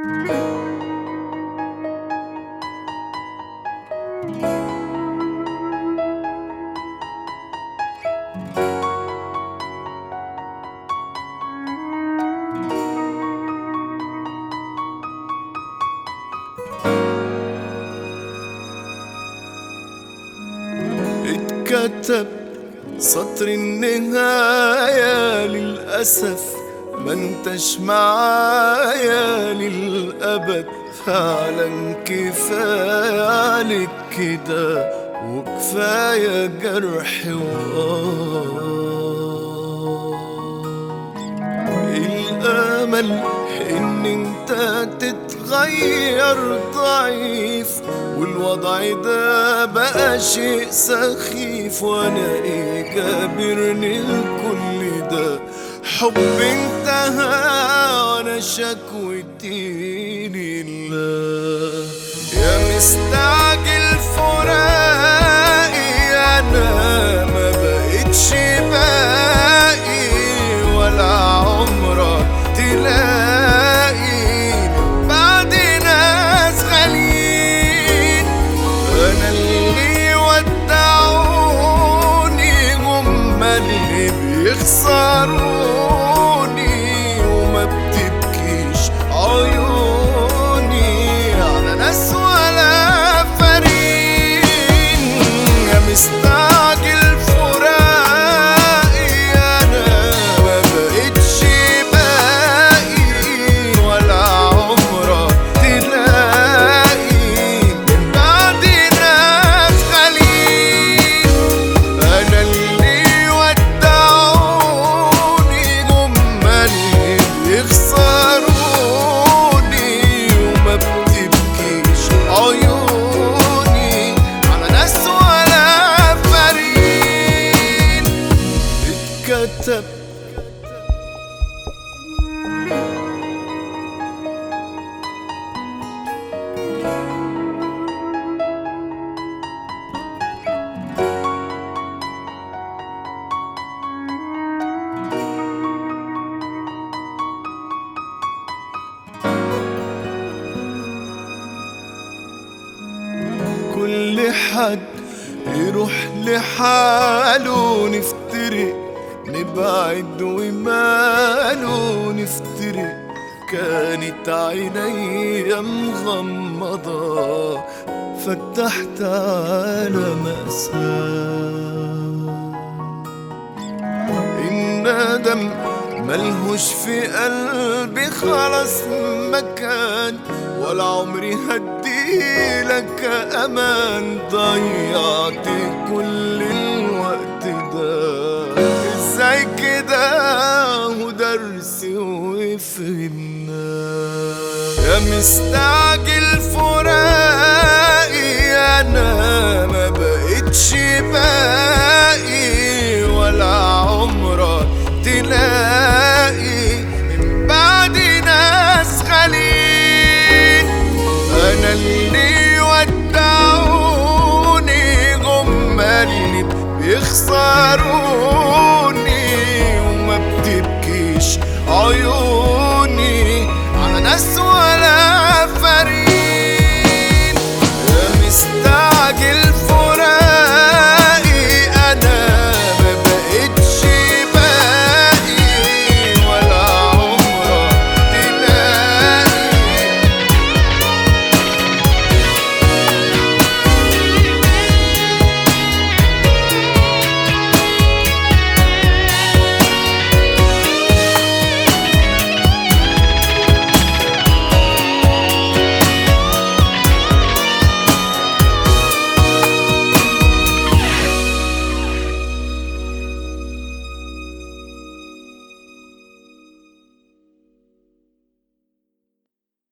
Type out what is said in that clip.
اتكتب سطر النهاية للأسف ما انتش معايا للأبد فعلا كفاية عليك كده وكفاية جرح وآه الأمل إن أنت تتغير ضعيف والوضع ده بقى شيء سخيف وأنا إيه جابرني لكل ده حب انتهى وأنا شكوتي لله يا مستعجل فراقي أنا ما بقتش باقي ولا عمرك تلاقي بعد ناس غاليين انا اللي ودعوني هم اللي بيخسروني وما بتبكيش عيوني على ناس ولا فارقين يا مستعجل فراقي انا ما بقتش باقي ولا عمرك تلاقي من بعد ناس غاليين انا اللي ودعوني هم اللي بيخسروني وما بتبكيش عيوني على ناس ولا فارقين اتكتب كل حد يروح لحاله نفترق نبعد وماله نفترق كانت عيني مغمضة فتحت على مأساة الندم ملهوش في قلبي خلاص مكان ولا عمري هديلك امان ضيعت كل الوقت ده ازاي كده ودرسي وفهمنا يا مستعجل فراقي انا ما بقتش باقي ولا عمرك تلاقي من بعد ناس غاليين انا اللي ودعوني هم اللي بيخسروني وما بتبكيش عيوني على ناس ولا